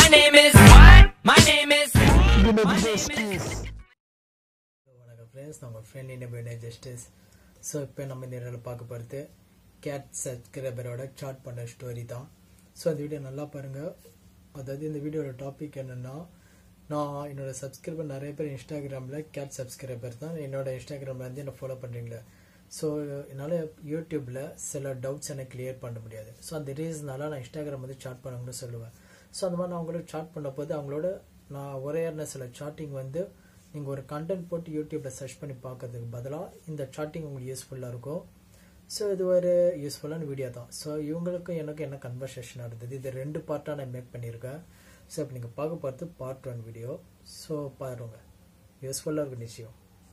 name is what? My name is. வணக்கம் friends நம்ம friend independent justice so இப்போ நம்ம இந்த வீடியோவில் பார்க்க போகிறது கேட் சப்ஸ்கிரைபரோட சாட் பண்ண ஸ்டோரி தான் ஸோ அந்த வீடியோ நல்லா பாருங்கள் அதாவது இந்த வீடியோட டாபிக் என்னென்னா நான் என்னோட சப்ஸ்கிரைபர் நிறைய பேர் இன்ஸ்டாகிராமில் கேட் சப்ஸ்கிரைபர் தான் என்னோட இன்ஸ்டாகிராமில் வந்து என்ன ஃபாலோ பண்ணுறீங்களே ஸோ என்னால் யூடியூப்பில் சில டவுட்ஸ் எனக்கு கிளியர் பண்ண முடியாது ஸோ அந்த ரீசனால நான் இன்ஸ்டாகிராம் வந்து சாட் பண்ணணும்னு சொல்லுவேன் ஸோ அந்த மாதிரி நான் அவங்களோட சாட் பண்ண போது அவங்களோட நான் உரையாடின சில சாட்டிங் வந்து நீங்கள் ஒரு கண்டென்ட் போட்டு யூடியூப்பில் சர்ச் பண்ணி பார்க்கறதுக்கு பதிலாக இந்த சாட்டிங் உங்களுக்கு யூஸ்ஃபுல்லாக இருக்கும் ஸோ இது ஒரு யூஸ்ஃபுல்லான வீடியோ தான் ஸோ இவங்களுக்கும் எனக்கும் என்ன கன்வர்சேஷன் இருந்தது இது ரெண்டு பார்ட்டாக நான் மேக் பண்ணியிருக்கேன் ஸோ இப்போ நீங்கள் பார்க்க போகிறது பார்ட் ஒன் வீடியோ ஸோ பாருங்க யூஸ்ஃபுல்லாக இருக்கும் நிச்சயம்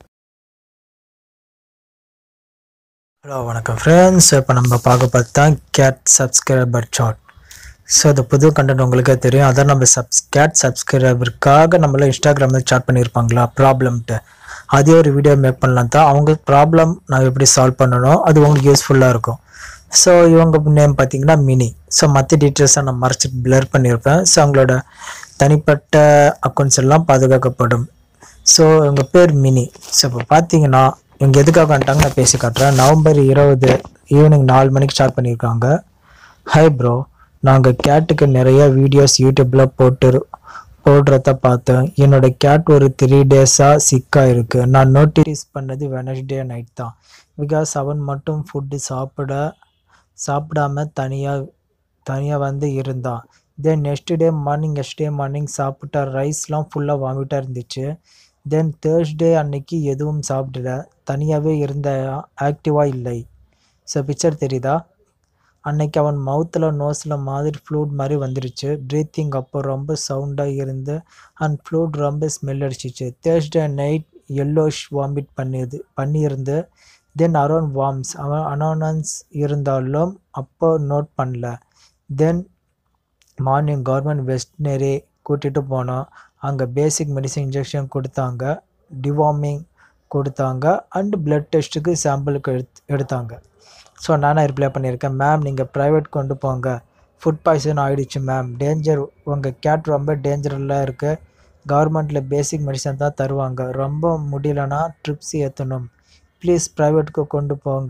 ஹலோ வணக்கம் ஃப்ரெண்ட்ஸ் இப்போ நம்ம பார்க்க பார்த்தா கேட் சப்ஸ்கிரைபர் சாட் ஸோ அது புது கண்டென்ட் உங்களுக்கே தெரியும் அதான் நம்ம சப்ஸ் கேட் சப்ஸ்கிரைபருக்காக நம்மள இன்ஸ்டாகிராமில் சாட் பண்ணியிருப்பாங்களா ப்ராப்ளம்ட்டு அதே ஒரு வீடியோ மேக் பண்ணலாம் தான் அவங்க ப்ராப்ளம் நான் எப்படி சால்வ் பண்ணணும் அது உங்களுக்கு யூஸ்ஃபுல்லாக இருக்கும் ஸோ இவங்க நேம் பார்த்தீங்கன்னா மினி ஸோ மற்ற டீட்டெயில்ஸை நான் மறைச்சிட்டு பிளர் பண்ணியிருப்பேன் ஸோ அவங்களோட தனிப்பட்ட அக்கௌண்ட்ஸ் எல்லாம் பாதுகாக்கப்படும் ஸோ இவங்க பேர் மினி ஸோ இப்போ பார்த்தீங்கன்னா இவங்க எதுக்காக வந்துட்டாங்க நான் பேசி காட்டுறேன் நவம்பர் இருபது ஈவினிங் நாலு மணிக்கு ஸ்டார்ட் பண்ணியிருக்காங்க ஹாய் ப்ரோ நாங்கள் கேட்டுக்கு நிறைய வீடியோஸ் யூடியூப்பில் போட்டு போடுறத பார்த்தேன் என்னோட கேட் ஒரு த்ரீ டேஸாக சிக்காக இருக்கு நான் நோட்டீஸ் பண்ணது வெனஸ்டே நைட் தான் பிகாஸ் அவன் மட்டும் ஃபுட்டு சாப்பிட சாப்பிடாம தனியாக தனியாக வந்து இருந்தான் then next day morning next day morning சாப்பிட்ட ரைஸ்லாம் ஃபுல்லாக வாமிட்டாக இருந்துச்சு தென் தேர்ஸ்டே அன்னைக்கு எதுவும் சாப்பிடல தனியாகவே இருந்த ஆக்டிவாக இல்லை ஸோ பிக்சர் தெரியுதா அன்னைக்கு அவன் மவுத்தில் நோஸில் மாதிரி ஃப்ளூட் மாதிரி வந்துருச்சு ப்ரீத்திங் அப்போ ரொம்ப சவுண்டாக இருந்து அண்ட் ஃப்ளூட் ரொம்ப ஸ்மெல் அடிச்சிச்சு தேர்ஸ்டே நைட் எல்லோஷ் வாமிட் பண்ணியது பண்ணியிருந்து தென் அரௌண்ட் வார்ம்ஸ் அவன் அனோனன்ஸ் இருந்தாலும் அப்போ நோட் பண்ணல தென் மார்னிங் கவர்மெண்ட் வெஸ்டினரி கூட்டிகிட்டு போனோம் அங்கே பேசிக் மெடிசன் இன்ஜெக்ஷன் கொடுத்தாங்க டிவார்மிங் கொடுத்தாங்க அண்டு பிளட் டெஸ்ட்டுக்கு சாம்பிளுக்கு எடுத் எடுத்தாங்க ஸோ நானாக ரிப்ளை பண்ணியிருக்கேன் மேம் நீங்கள் ப்ரைவேட் கொண்டு போங்க ஃபுட் பாய்சன் ஆகிடுச்சு மேம் டேஞ்சர் உங்கள் கேட் ரொம்ப டேஞ்சரில் இருக்குது கவர்மெண்ட்டில் பேசிக் மெடிசன் தான் தருவாங்க ரொம்ப முடியலன்னா ட்ரிப்ஸ் ஏற்றணும் ப்ளீஸ் ப்ரைவேட்டுக்கு கொண்டு போங்க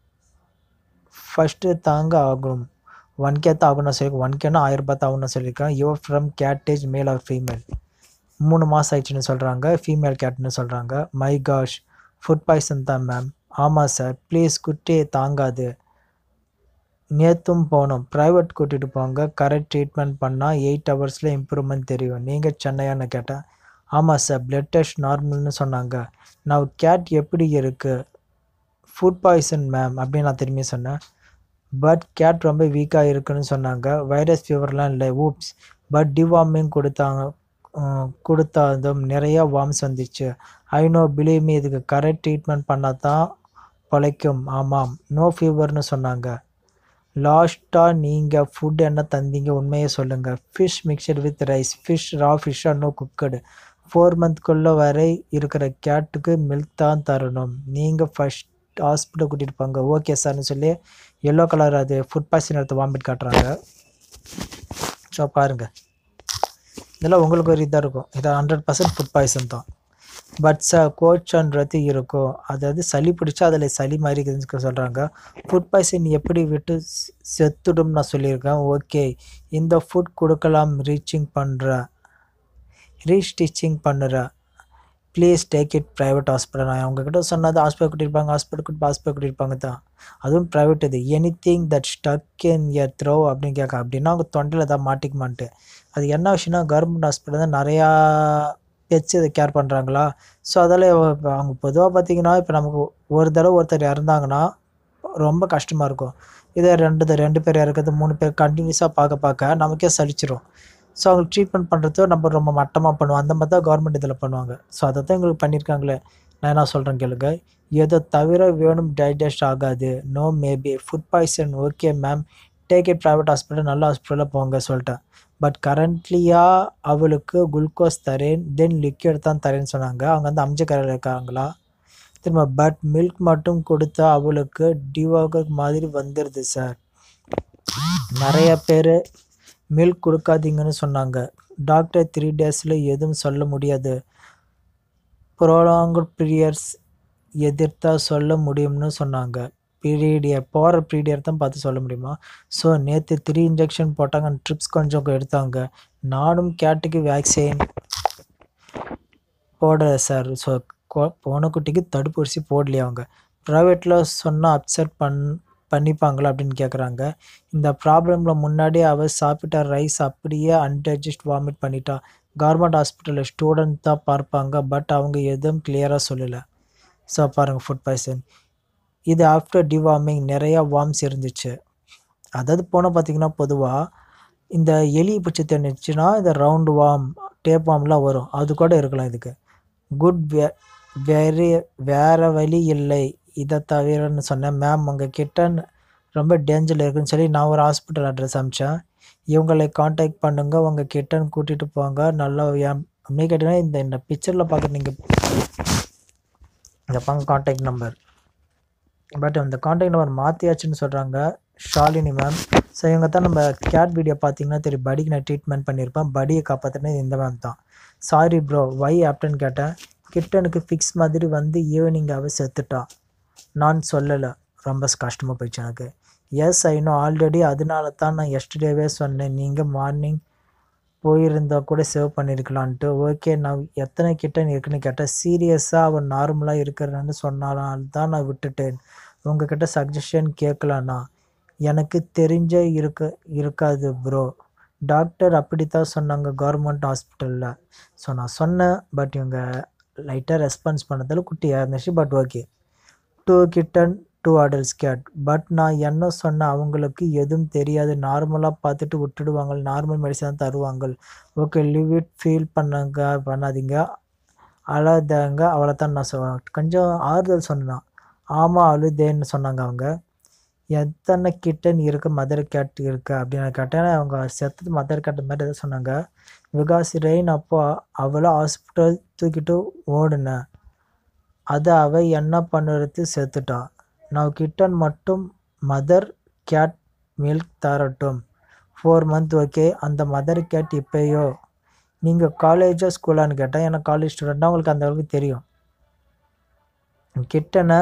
ஃபஸ்ட்டு தாங்க ஆகும் ஒன் கே தான் ஆகணும்னு சொல்லி ஒன் கேனா ஆயிரம் ரூபாய் தான் ஆகணும்னு சொல்லியிருக்கேன் your from கேட்டேஜ் male or female மூணு மாதம் ஆயிடுச்சுன்னு சொல்கிறாங்க ஃபீமேல் கேட்னு சொல்கிறாங்க மை காஷ் ஃபுட் பாய்சன் தான் மேம் ஆமாம் சார் ப்ளீஸ் குட்டி தாங்காது நேற்றும் போனோம் ப்ரைவேட் கூட்டிகிட்டு போங்க கரெக்ட் ட்ரீட்மெண்ட் பண்ணால் எயிட் ஹவர்ஸில் இம்ப்ரூவ்மெண்ட் தெரியும் நீங்கள் சென்னையான்னு கேட்டேன் ஆமாம் சார் பிளட் டெஸ்ட் நார்மல்னு சொன்னாங்க நான் கேட் எப்படி இருக்குது ஃபுட் பாய்சன் மேம் அப்படின்னு நான் திரும்பி சொன்னேன் பட் கேட் ரொம்ப வீக்காக இருக்குன்னு சொன்னாங்க வைரஸ் ஃபீவர்லாம் இல்லை ஊப்ஸ் பட் டிவார்மிங் கொடுத்தாங்க கொடுத்தாதும் நிறையா வார்ம்ஸ் வந்துச்சு ஐநோ பிலீவ் இதுக்கு கரெக்ட் ட்ரீட்மெண்ட் பண்ணால் தான் பிழைக்கும் ஆமாம் நோ ஃபீவர்னு சொன்னாங்க லாஸ்ட்டாக நீங்கள் ஃபுட் என்ன தந்தீங்க உண்மையை சொல்லுங்கள் fish mixture with rice fish raw ஃபிஷ்ஷாக நோ குக்கடு ஃபோர் மந்த்க்குள்ளே வரை இருக்கிற கேட்டுக்கு மில்க் தான் தரணும் நீங்கள் ஃபஸ்ட் ஹாஸ்பிட்டல் கூட்டிகிட்டு போங்க ஓகே சார்னு சொல்லி எல்லோ கலர் அது ஃபுட் பாய்சன் எடுத்து வாமிட் காட்டுறாங்க ஸோ பாருங்கள் இதெல்லாம் உங்களுக்கு ஒரு இதாக இருக்கும் இது ஹண்ட்ரட் பர்சன்ட் ஃபுட் பாய்சன் தான் பட் ச கோச்சன்றது இருக்கும் அதாவது சளி பிடிச்சா அதில் சளி மாதிரி இருக்குதுன்னு சொல்கிறாங்க ஃபுட் பாய்சன் எப்படி விட்டு செத்துடும் நான் சொல்லியிருக்கேன் ஓகே இந்த ஃபுட் கொடுக்கலாம் ரீச்சிங் பண்ணுற ரீஸ்டிச்சிங் பண்ணுற please take it private hospital நான் அவங்கக்கிட்ட சொன்னது ஹாஸ்பிட்டல் கூட்டியிருப்பாங்க ஹாஸ்பிட்டல் கூட்டி ஹாஸ்பிட்டல் கூட்டியிருப்பாங்க தான் அதுவும் ப்ரைவேட் இது anything that stuck in ear throat அப்படின்னு கேட்க அப்படின்னா அவங்க தொண்டையில் தான் மாட்டிக்குமான்ட்டு அது என்ன விஷயம்னா கவர்மெண்ட் ஹாஸ்பிட்டல் தான் நிறையா பெட்ஸ் இதை கேர் பண்ணுறாங்களா ஸோ அதில் அவங்க பொதுவாக பார்த்தீங்கன்னா இப்போ நமக்கு ஒரு தடவை ஒருத்தர் இறந்தாங்கன்னா ரொம்ப கஷ்டமாக இருக்கும் இதே ரெண்டு ரெண்டு பேர் இறக்குறது மூணு பேர் கண்டினியூஸாக பார்க்க பார்க்க நமக்கே சலிச்சிரும் ஸோ அவங்களுக்கு ட்ரீட்மெண்ட் பண்ணுறது நம்ம ரொம்ப மட்டமாக பண்ணுவோம் அந்த மாதிரி தான் கவர்மெண்ட் இதில் பண்ணுவாங்க ஸோ அதை தான் எங்களுக்கு பண்ணியிருக்காங்களே நான் என்ன சொல்கிறேன் கேளுங்க எதை தவிர வேணும் டைஜஸ்ட் ஆகாது no maybe food poison okay ma'am take it private hospital நல்ல ஹாஸ்பிட்டலில் போங்க சொல்லிட்டேன் பட் கரண்ட்லியாக அவளுக்கு குளுக்கோஸ் தரேன் தென் லிக்விட் தான் தரேன்னு சொன்னாங்க அவங்க வந்து அம்ஜக்கரையில் இருக்காங்களா திரும்ப பட் மில்க் மட்டும் கொடுத்தா அவளுக்கு டிவாகர் மாதிரி வந்துடுது சார் நிறைய பேர் மில்க் கொடுக்காதீங்கன்னு சொன்னாங்க டாக்டர் த்ரீ டேஸில் எதுவும் சொல்ல முடியாது ப்ரோலாங்கு பீரியட்ஸ் எதிர்த்தா சொல்ல முடியும்னு சொன்னாங்க பீரியட் போகிற பீரியட் தான் பார்த்து சொல்ல முடியுமா ஸோ நேற்று த்ரீ இன்ஜெக்ஷன் போட்டாங்க ட்ரிப்ஸ் கொஞ்சம் எடுத்தாங்க நானும் கேட்டுக்கு வேக்சின் போடல சார் ஸோ பூனைக்குட்டிக்கு தடுப்பூசி போடலையா அவங்க ப்ரைவேட்டில் சொன்னால் அப்செட் பண் பண்ணிப்பாங்களா அப்படின்னு கேட்குறாங்க இந்த ப்ராப்ளமில் முன்னாடியே அவள் சாப்பிட்ட ரைஸ் அப்படியே அன்டைஜஸ்ட் வாமிட் பண்ணிட்டா கவர்மெண்ட் ஹாஸ்பிட்டலில் ஸ்டூடெண்ட் தான் பார்ப்பாங்க பட் அவங்க எதுவும் கிளியராக சொல்லலை ஸோ பாருங்கள் ஃபுட் பாய்சன் இது ஆஃப்டர் டிவார்மிங் நிறையா வார்ம்ஸ் இருந்துச்சு அதாவது போனால் பார்த்தீங்கன்னா பொதுவாக இந்த எலி பூச்சி தெரிஞ்சிச்சுன்னா இந்த ரவுண்டு வார்ம் டேப் வார்ம்லாம் வரும் அது கூட இருக்கலாம் இதுக்கு குட் வே வேறு வேறு வழி இல்லை இதை தவிரன்னு சொன்னேன் மேம் உங்கள் கிட்ட ரொம்ப டேஞ்சரில் இருக்குன்னு சொல்லி நான் ஒரு ஹாஸ்பிட்டல் அட்ரஸ் அனுப்பிச்சேன் இவங்களை காண்டாக்ட் பண்ணுங்க உங்கள் கிட்டன்னு கூட்டிகிட்டு போங்க நல்லா ஏன் அப்படின்னு கேட்டிங்கன்னா இந்த இந்த பிக்சரில் பார்க்க நீங்கள் இந்த பாங்க காண்டாக்ட் நம்பர் பட் அந்த காண்டாக்ட் நம்பர் மாற்றியாச்சுன்னு சொல்கிறாங்க ஷாலினி மேம் ஸோ இவங்க தான் நம்ம கேட் வீடியோ பார்த்தீங்கன்னா தெரியும் படிக்கு நான் ட்ரீட்மெண்ட் பண்ணியிருப்பேன் படியை காப்பாற்றினது இந்த மேம் தான் சாரி ப்ரோ வை ஆப்டன்னு கேட்டேன் கிட்டனுக்கு ஃபிக்ஸ் மாதிரி வந்து ஈவினிங் அவ செத்துட்டா நான் சொல்லலை ரொம்ப கஷ்டமாக போயிடுச்சு எனக்கு எஸ் ஐ நோ ஆல்ரெடி அதனால தான் நான் எஸ்டர்டேவே சொன்னேன் நீங்கள் மார்னிங் போயிருந்தா கூட சேவ் பண்ணியிருக்கலான்ட்டு ஓகே நான் எத்தனை கிட்டன் இருக்குன்னு கேட்டேன் சீரியஸாக அவன் நார்மலாக இருக்கிறான்னு சொன்னாலும் தான் நான் விட்டுட்டேன் உங்ககிட்ட சஜஷன் கேட்கலாண்ணா எனக்கு தெரிஞ்ச இருக்க இருக்காது ப்ரோ டாக்டர் அப்படித்தான் சொன்னாங்க கவர்மெண்ட் ஹாஸ்பிட்டலில் ஸோ நான் சொன்னேன் பட் இவங்க லைட்டாக ரெஸ்பான்ஸ் பண்ணதில் குட்டியாக இருந்துச்சு but okay two kitten two adults cat but நான் என்ன சொன்னேன் அவங்களுக்கு எதுவும் தெரியாது நார்மலாக பார்த்துட்டு விட்டுடுவாங்க நார்மல் மெடிசன் தருவாங்க ஓகே லிவ் இட் ஃபீல் பண்ணுங்க பண்ணாதீங்க அழாதாங்க அவ்வளோ தான் நான் சொ கொஞ்சம் ஆறுதல் சொன்னேன் ஆமாம் அழுதேன்னு சொன்னாங்க அவங்க எத்தனை கிட்டன் இருக்கு மதர் கேட் இருக்கு அப்படின்னு நான் கேட்டேன் அவங்க செத்தது மதர் கேட் மாதிரி எதாவது சொன்னாங்க பிகாஸ் ரெயின் அப்போ அவளை ஹாஸ்பிட்டல் தூக்கிட்டு ஓடுனேன் அதை அவள் என்ன பண்ணுறது செத்துட்டா நான் கிட்டன் மட்டும் மதர் கேட் மில்க் தரட்டும் ஃபோர் மந்த் ஓகே அந்த மதர் கேட் இப்போயோ நீங்கள் காலேஜா ஸ்கூலான்னு கேட்டால் எனக்கு காலேஜ் ஸ்டூடெண்ட்னா உங்களுக்கு அந்த அளவுக்கு தெரியும் கிட்டனை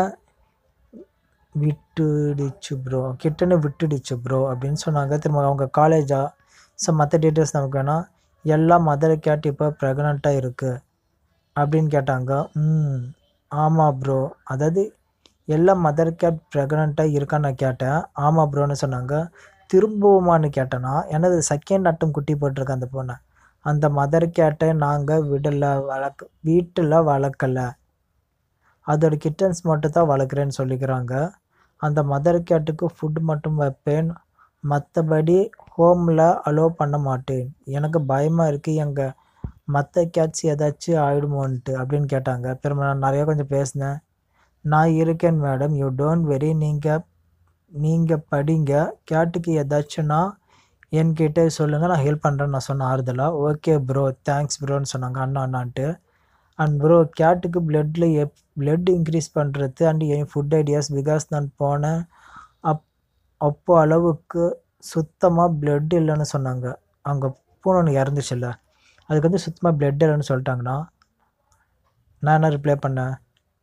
விட்டுடுச்சு ப்ரோ கிட்டனை விட்டுடுச்சு ப்ரோ அப்படின்னு சொன்னாங்க திரும்ப அவங்க காலேஜா ஸோ மற்ற டீட்டெயில்ஸ் நமக்கு வேணாம் எல்லா மதர் கேட் இப்போ ப்ரெக்னெண்ட்டாக இருக்குது அப்படின்னு கேட்டாங்க ம் ஆமாம் ப்ரோ அதாவது எல்லா மதர் கேட் ப்ரெக்னெண்ட்டாக இருக்கான்னு நான் கேட்டேன் ஆமாம் ப்ரோன்னு சொன்னாங்க திரும்பவுமான்னு கேட்டேன்னா எனது செகண்ட் அட்டம் குட்டி போட்டிருக்க அந்த பொண்ணை அந்த மதர் கேட்டை நாங்கள் விடலை வளர்க்க வீட்டில் வளர்க்கலை அதோட கிட்டன்ஸ் மட்டும் தான் வளர்க்குறேன்னு சொல்லிக்கிறாங்க அந்த மதர் கேட்டுக்கு ஃபுட் மட்டும் வைப்பேன் மற்றபடி ஹோமில் அலோவ் பண்ண மாட்டேன் எனக்கு பயமாக இருக்குது எங்கள் மற்ற கேட்ஸ் ஏதாச்சும் ஆயிடுமோன்ட்டு அப்படின்னு கேட்டாங்க திரும்ப நான் நிறையா கொஞ்சம் பேசினேன் நான் இருக்கேன் மேடம் யூ டோன்ட் வெரி நீங்கள் நீங்கள் படிங்க கேட்டுக்கு ஏதாச்சும்னா என்கிட்ட சொல்லுங்கள் நான் ஹெல்ப் பண்ணுறேன்னு நான் சொன்னேன் ஆறுதலாக ஓகே ப்ரோ தேங்க்ஸ் ப்ரோன்னு சொன்னாங்க அண்ணா அண்ணான்ட்டு அண்ட் ப்ரோ கேட்டுக்கு பிளட்டில் எப் பிளட் இன்க்ரீஸ் பண்ணுறது அண்ட் என் ஃபுட் ஐடியாஸ் பிகாஸ் நான் போனேன் அப் அப்போ அளவுக்கு சுத்தமாக பிளட் இல்லைன்னு சொன்னாங்க அங்கே பூனை இறந்துச்சுல்ல அதுக்கு வந்து சுத்தமாக பிளட் இல்லைன்னு சொல்லிட்டாங்கண்ணா நான் என்ன ரிப்ளை பண்ணேன்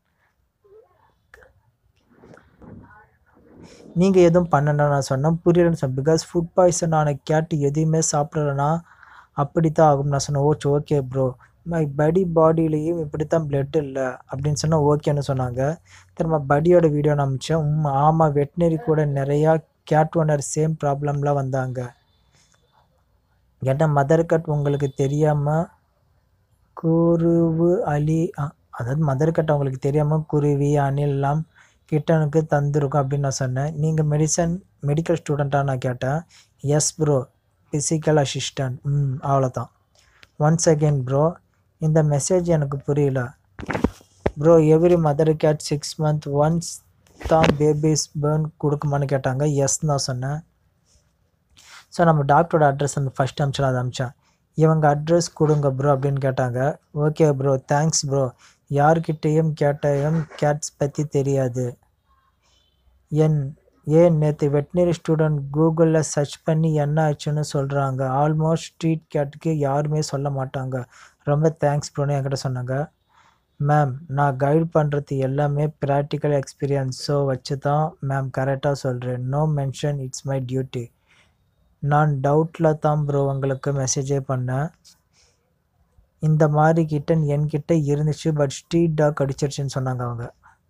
நீங்கள் எதுவும் பண்ணனா நான் சொன்னேன் புரியலன்னு சொன்னேன் பிகாஸ் ஃபுட் பாய்சன் ஆன கேட்டு எதையுமே சாப்பிடலன்னா அப்படி தான் ஆகும் நான் சொன்னேன் ஓச்சு ஓகே ப்ரோ மை படி பாடியிலையும் இப்படி தான் பிளட் இல்லை அப்படின்னு சொன்னால் ஓகேன்னு சொன்னாங்க திரும்ப படியோட வீடியோ நான் அமிச்சேன் உம் ஆமாம் வெட்டினரி கூட நிறையா கேட் ஓனர் சேம் ப்ராப்ளம்லாம் வந்தாங்க கேட்டால் மதர் கட் உங்களுக்கு தெரியாமல் குருவு அலி அ- அதாவது மதர் கட் அவங்களுக்கு தெரியாமல் குருவி அணில்லாம் கிட்டனுக்கு தந்திருக்கும் அப்படின்னு நான் சொன்னேன் நீங்கள் மெடிசன் மெடிக்கல் ஸ்டூடெண்ட்டாக நான் கேட்டேன் எஸ் ப்ரோ ஃபிசிக்கல் அசிஸ்டன்ட் ம் அவ்வளோதான் ஒன்ஸ் அகெயின் ப்ரோ இந்த மெசேஜ் எனக்கு புரியல bro every mother cat six month once தான் பேபிஸ் பேர்ன் கொடுக்குமான்னு கேட்டாங்க எஸ் நான் சொன்னேன் ஸோ நம்ம டாக்டரோட அட்ரஸ் அந்த ஃபஸ்ட் அமிச்சில் அதை அமிச்சேன் இவங்க அட்ரஸ் கொடுங்க ப்ரோ அப்படின்னு கேட்டாங்க ஓகே ப்ரோ தேங்க்ஸ் ப்ரோ யார்கிட்டேயும் கேட்டையும் கேட்ஸ் பற்றி தெரியாது என் ஏன் நேற்று வெட்டினரி ஸ்டூடெண்ட் கூகுளில் சர்ச் பண்ணி என்ன ஆச்சுன்னு சொல்கிறாங்க ஆல்மோஸ்ட் ஸ்ட்ரீட் கேட்டுக்கு யாருமே சொல்ல மாட்டாங்க ரொம்ப தேங்க்ஸ் ப்ரோன்னு என்கிட்ட சொன்னாங்க மேம் நான் கைட் பண்ணுறது எல்லாமே ப்ராக்டிக்கல் எக்ஸ்பீரியன்ஸோ வச்சு தான் மேம் கரெக்டாக சொல்கிறேன் no mention it's my duty நான் டவுட்டில் தான் ப்ரோ உங்களுக்கு மெசேஜே பண்ணேன் இந்த மாதிரி கிட்டன் என்கிட்ட இருந்துச்சு பட் ஸ்ட்ரீட் டாக் அடிச்சிருச்சுன்னு சொன்னாங்க அவங்க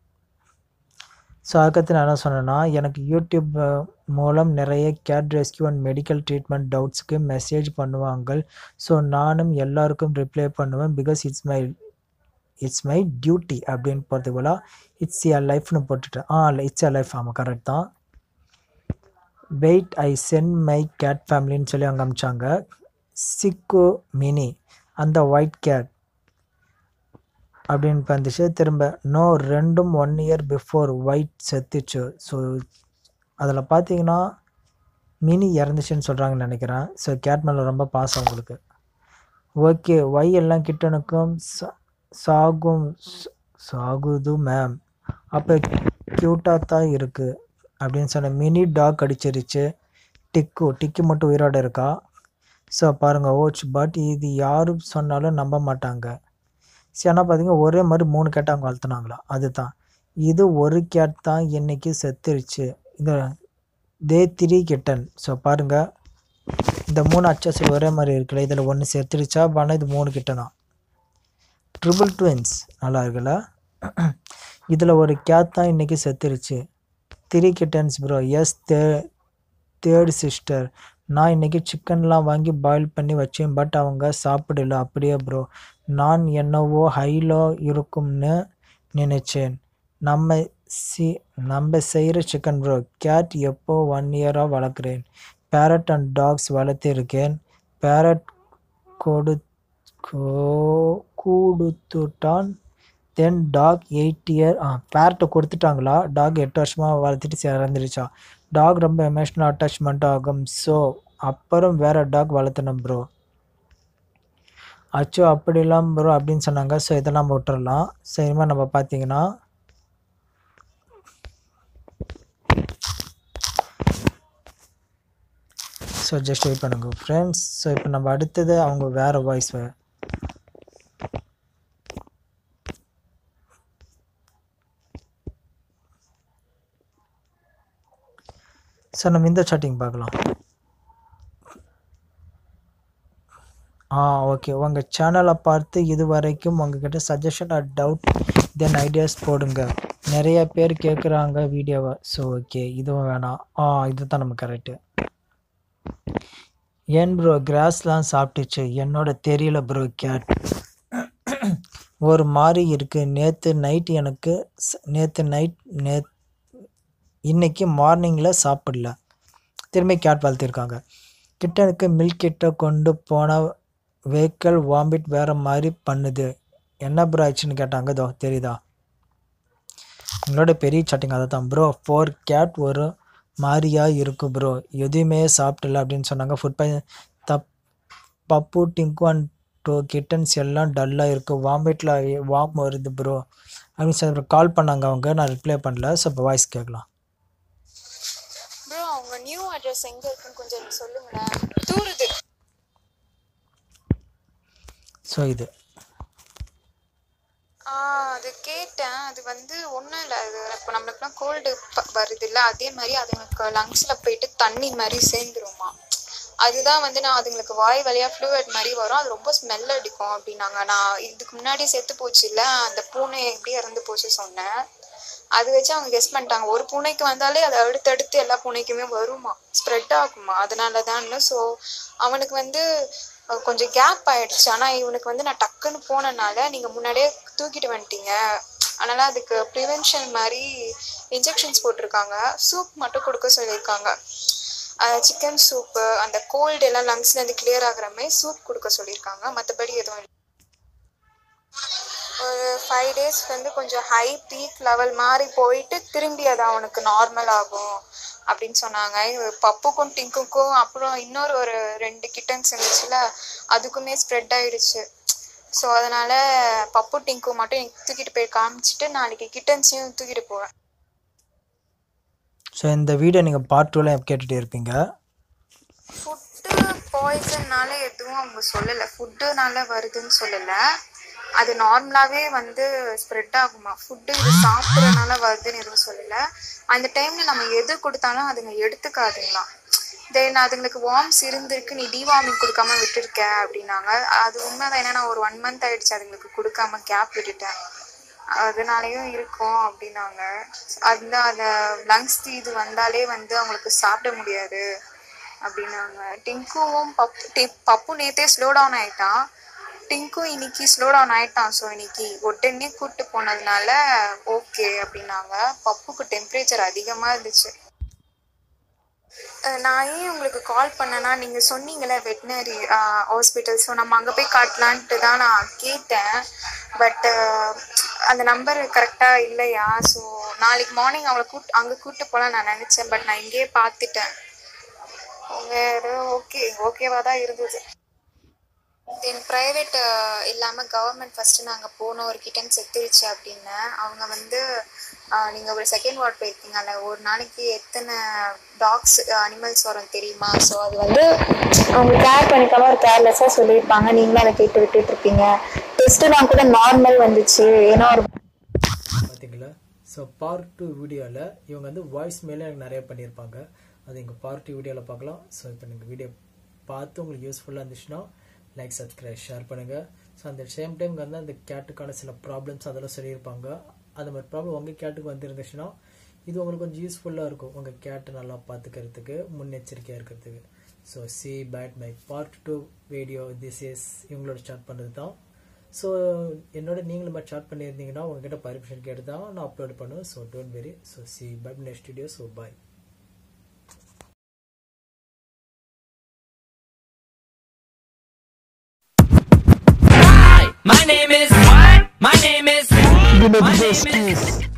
ஸோ அதுக்கடுத்து நான் என்ன சொன்னேன்னா எனக்கு யூடியூப் அஹ், மூலம் நிறைய cat rescue and medical treatment டவுட்ஸ்க்கு மெசேஜ் பண்ணுவாங்க ஸோ நானும் எல்லாருக்கும் ரிப்ளை பண்ணுவேன் because it's my it's my duty அப்படின்னு போகிறதுக்கு போல இட்ஸ் எ லைஃப்னு போட்டுட்டேன் ஆ இட்ஸ் எ லைஃப் ஆமாம் கரெக்ட் தான் wait I sent my cat ஃபேமிலின்னு சொல்லி அங்கே அமிச்சாங்க சிக்கு மினி அந்த ஒயிட் கேட் அப்படின்னு வந்துச்சு திரும்ப நோ ரெண்டும் ஒன் இயர் பிஃபோர் ஒயிட் செத்துச்சு ஸோ அதில் பார்த்தீங்கன்னா மினி இறந்துச்சுன்னு சொல்கிறாங்கன்னு நினைக்கிறேன் ஸோ கேட் மேலே ரொம்ப பாசம் உங்களுக்கு ஓகே ஒய் எல்லாம் கிட்டனுக்கும் சா- சாகும் ச- சாகுது மேம் அப்போ க்யூட்டாக தான் இருக்குது அப்படின்னு சொன்ன மினி டாக் அடிச்சிருச்சு டிக்கு டிக்கு மட்டும் உயிரோட இருக்கா ஸோ பாருங்கள் ஓச் பட் இது யாரும் சொன்னாலும் நம்ப மாட்டாங்க சரி ஆனால் பார்த்தீங்கன்னா ஒரே மாதிரி மூணு கேட் அவங்க வளர்த்துனாங்களா அதுதான் இது ஒரு கேட் தான் இன்னைக்கு செத்துருச்சு இந்த தே த்ரீ கிட்டன் ஸோ பாருங்கள் இந்த மூணு அச்சாசல் ஒரே மாதிரி இருக்குல்ல இதில் ஒன்று செத்துருச்சா ஆனால் இது மூணு கிட்ட தான் ட்ரிபிள் ட்வின்ஸ் நல்லா இருக்குல்ல இதில் ஒரு கேட் தான் இன்றைக்கி செத்துருச்சு three kittens bro yes they third sister நான் இன்றைக்கி சிக்கன்லாம் வாங்கி பாயில் பண்ணி வச்சேன் பட் அவங்க சாப்பிடல அப்படியே ப்ரோ நான் என்னவோ ஹைலோ இருக்கும்னு நினைச்சேன் நம்ம சி நம்ம செய்கிற சிக்கன் ப்ரோ கேட் எப்போ ஒன் இயராக வளர்க்குறேன் பேரட் அண்ட் டாக்ஸ் வளர்த்திருக்கேன் பேரட் கொடு கோ- கொடுத்துட்டான் தென் டாக் எயிட் இயர் ஆ பேரட்டை கொடுத்துட்டாங்களா டாக் எட்டு வருஷமாக வளர்த்துட்டு சரி இறந்துருச்சா டாக் ரொம்ப எமோஷ்னல் அட்டாச்மெண்ட் ஆகும் ஸோ அப்புறம் வேற டாக் வளர்த்தணும் ப்ரோ அச்சோ அப்படிலாம் ப்ரோ அப்படின்னு சொன்னாங்க ஸோ இதெல்லாம் நம்ம விட்டுறலாம் சரிமா நம்ம பார்த்தீங்கன்னா ஸோ ஜஸ்ட் வெயிட் பண்ணுங்க ஃப்ரெண்ட்ஸ் ஸோ இப்போ நம்ம அடுத்தது அவங்க வேறு வாய்ஸ் ஸோ நம்ம இந்த சாட்டிங் பார்க்கலாம் ஆ ஓகே உங்கள் சேனலை பார்த்து இது வரைக்கும் உங்ககிட்ட suggestion or doubt then ideas போடுங்க நிறைய பேர் கேட்குறாங்க வீடியோவை ஸோ ஓகே இதுவும் வேணாம் ஆ இதுதான் நம்ம கரெக்டு ஏன் ப்ரோ கிராஸ்லாம் சாப்பிட்டுச்சு என்னோட தெரியல ப்ரோ கேட் ஒரு மாதிரி இருக்குது நேற்று நைட் எனக்கு நேற்று நைட் நே இன்னைக்கு மார்னிங்கில் சாப்பிடல திரும்பி கேட் வளர்த்திருக்காங்க கிட்டனுக்கு மில்க் கிட்ட கொண்டு போன வெஹிக்கல் வாமிட் வேறு மாதிரி பண்ணுது என்ன ப்ரோ ஆச்சுன்னு கேட்டாங்க இதோ தெரியுதா உங்களோட பெரிய சட்டிங் அதை தான் ப்ரோ ஃபோர் கேட் ஒரு மாதிரியா இருக்கு ப்ரோ எதுவுமே சாப்பிடல அப்படின்னு சொன்னாங்க ஃபுட் பாய்சன் தப் Pappu Tinku and two kittens எல்லாம் டல்லாக இருக்குது வாமிட்டில் வாம் வருது ப்ரோ அப்படின்னு சொல்லி கால் பண்ணாங்க அவங்க நான் ரிப்ளை பண்ணல ஸோ இப்போ வாய்ஸ் கேட்கலாம் ப்ரோ அவங்க நியூ அட்ரஸ் எங்க இருக்குன்னு கொஞ்சம் எனக்கு சொல்லுங்களேன் தூருது ஸோ இது ஆ அது கேட்டேன் அது வந்து ஒன்றும் இல்லை அது இப்போ நம்மளுக்குலாம் கோல்டு வருது இல்லை அதே மாதிரி அதுங்களுக்கு லங்ஸில் போயிட்டு தண்ணி மாதிரி சேர்ந்துருமா அதுதான் வந்து நான் அதுங்களுக்கு வாய் வழியாக ஃப்ளூவட் மாதிரி வரும் அது ரொம்ப ஸ்மெல் அடிக்கும் அப்படின்னாங்க நான் இதுக்கு முன்னாடி செத்து போச்சு இல்லை அந்த பூனை எப்படி இறந்து போச்சு சொன்னேன் அது வச்சு அவங்க கெஸ் பண்ணிட்டாங்க ஒரு பூனைக்கு வந்தாலே அது அடுத்தடுத்து எல்லா பூனைக்குமே வருமா ஸ்ப்ரெட் ஆகுமா அதனால தான் ஸோ அவனுக்கு வந்து அஹ், கொஞ்சம் கேப் ஆயிடுச்சு ஆனால் இவனுக்கு வந்து நான் டக்குன்னு போனனால நீங்கள் முன்னாடியே தூக்கிட்டு வந்துட்டீங்க அதனால அதுக்கு ப்ரிவென்ஷன் மாதிரி இன்ஜெக்ஷன்ஸ் போட்டிருக்காங்க சூப் மட்டும் கொடுக்க சொல்லியிருக்காங்க சிக்கன் சூப்பு அந்த கோல்டு எல்லாம் லங்ஸ்லேருந்து கிளியர் ஆகுற மாதிரி சூப் கொடுக்க சொல்லியிருக்காங்க மற்றபடி எதுவும் இல்லை ஒரு ஃபைவ் டேஸ் வந்து கொஞ்சம் ஹை பீக் லெவல் மாதிரி போயிட்டு திரும்பி அது அவனுக்கு நார்மல் ஆகும் அப்படின்னு சொன்னாங்க இது பப்புக்கும் டிங்குக்கும் அப்புறம் இன்னொரு ஒரு ரெண்டு கிட்டன்ஸ் இருந்துச்சுல அதுக்குமே ஸ்ப்ரெட் ஆயிடுச்சு ஸோ அதனால பப்பு டிங்கு மட்டும் எனக்கு தூக்கிட்டு போய் காமிச்சிட்டு நாளைக்கு கிட்டன்ஸையும் தூக்கிட்டு போவேன் ஸோ இந்த வீடியோ நீங்கள் பார்ட் டூவில் கேட்டுகிட்டே இருப்பீங்க ஃபுட்டு பாய்சன்னால எதுவும் அவங்க சொல்லலை ஃபுட்டுனால வருதுன்னு சொல்லலை அது நார்மலாகவே வந்து ஸ்ப்ரெட் ஆகுமா ஃபுட்டு இது சாப்பிட்றதுனால வருதுன்னு எதுவும் சொல்லலை அந்த டைமில் நம்ம எது கொடுத்தாலும் அதுங்க எடுத்துக்காதுங்களாம் தென் அதுங்களுக்கு வார்ம்ஸ் இருந்திருக்கு நீ டிவார்மிங் கொடுக்காம விட்டுருக்க அப்படின்னாங்க அது உண்மைதான் ஏன்னா நான் ஒரு ஒன் மந்த் ஆயிடுச்சு அதுங்களுக்கு கொடுக்காம கேப் விட்டுட்டேன் அதனாலயும் இருக்கும் அப்படின்னாங்க அந்த அந்த லங்ஸ் இது வந்தாலே வந்து அவங்களுக்கு சாப்பிட முடியாது அப்படின்னாங்க டிங்குவும் பப்பு டி- பப்பு நேத்தே ஸ்லோ டவுன் ஆயிட்டான் டிங்கும் இன்னைக்கு ஸ்லோ டவுன் ஆயிட்டான் ஸோ இன்னைக்கு உடனே கூட்டு போனதுனால ஓகே அப்படின்னாங்க பப்புக்கு டெம்பரேச்சர் அதிகமாக இருந்துச்சு அஹ் நான் ஏன் உங்களுக்கு கால் பண்ணேன்னா நீங்கள் சொன்னீங்களே வெட்டினரி ஹாஸ்பிட்டல் ஸோ நம்ம அங்கே போய் காட்டலான்ட்டு தான் நான் கேட்டேன் பட் அந்த நம்பர் கரெக்டாக இல்லையா ஸோ நாளைக்கு மார்னிங் அவளை கூட் அங்கே கூப்பிட்டு போகலாம் நான் நினச்சேன் பட் நான் இங்கேயே பார்த்துட்டேன் வேறு ஓகே ஓகேவாக தான் இருந்தது தென் ப்ரைவேட் இல்லாமல் கவர்மெண்ட் ஃபஸ்ட்டு நாங்கள் போனவர்கிட்டன்னு செத்துருச்சு அப்படின்னு அவங்க வந்து நீங்கள் ஒரு செகண்ட் வார்ட் போயிருக்கீங்கல்ல ஒரு நாளைக்கு எத்தனை டாக்ஸ் அனிமல்ஸ் வரும் தெரியுமா ஸோ அது வந்து அவங்க கேர் பண்ணிக்காம ஒரு கேர்லெஸ்ஸாக சொல்லியிருப்பாங்க நீங்களும் அதை கேட்டு விட்டுட்டு இருப்பீங்க டெஸ்ட்டுலாம் கூட நார்மல் வந்துச்சு ஏன்னா ஒரு பார்த்தீங்களா ஸோ பார்ட் டூ வீடியோவில் இவங்க வந்து வாய்ஸ் மேலே எனக்கு நிறைய பண்ணியிருப்பாங்க அது எங்கள் பார்ட் டூ வீடியோவில் பார்க்கலாம் ஸோ இப்போ நீங்கள் வீடியோ பார்த்து உங்களுக்கு யூஸ்ஃபுல்லாக இருந்துச்சுன்னா லைக் சப்ஸ்கிரைப் ஷேர் பண்ணுங்கள் ஸோ அந்த சேம் டைம் வந்து அந்த கேட்டுக்கான சில ப்ராப்ளம்ஸ் அதெல்லாம் சொல்லியிருப்பாங்க அந்த மாதிரி ப்ராப்ளம் உங்கள் கேட்டுக்கு வந்துருந்துச்சுன்னா இது உங்களுக்கு கொஞ்சம் யூஸ்ஃபுல்லாக இருக்கும் உங்கள் கேட்டை நல்லா பார்த்துக்கிறதுக்கு முன்னெச்சரிக்கையாக இருக்கிறதுக்கு so see bad my part two video this is இவங்களோட ஸ்டார்ட் பண்ணுறது தான் ஸோ என்னோட நீங்களும் மாதிரி ஸ்டார்ட் பண்ணியிருந்தீங்கன்னா உங்ககிட்ட பர்மிஷன் கேட்டு தான் நான் அப்லோட் பண்ணுவேன் so don't worry so see bye next video so bye My name is. My name is. My name is.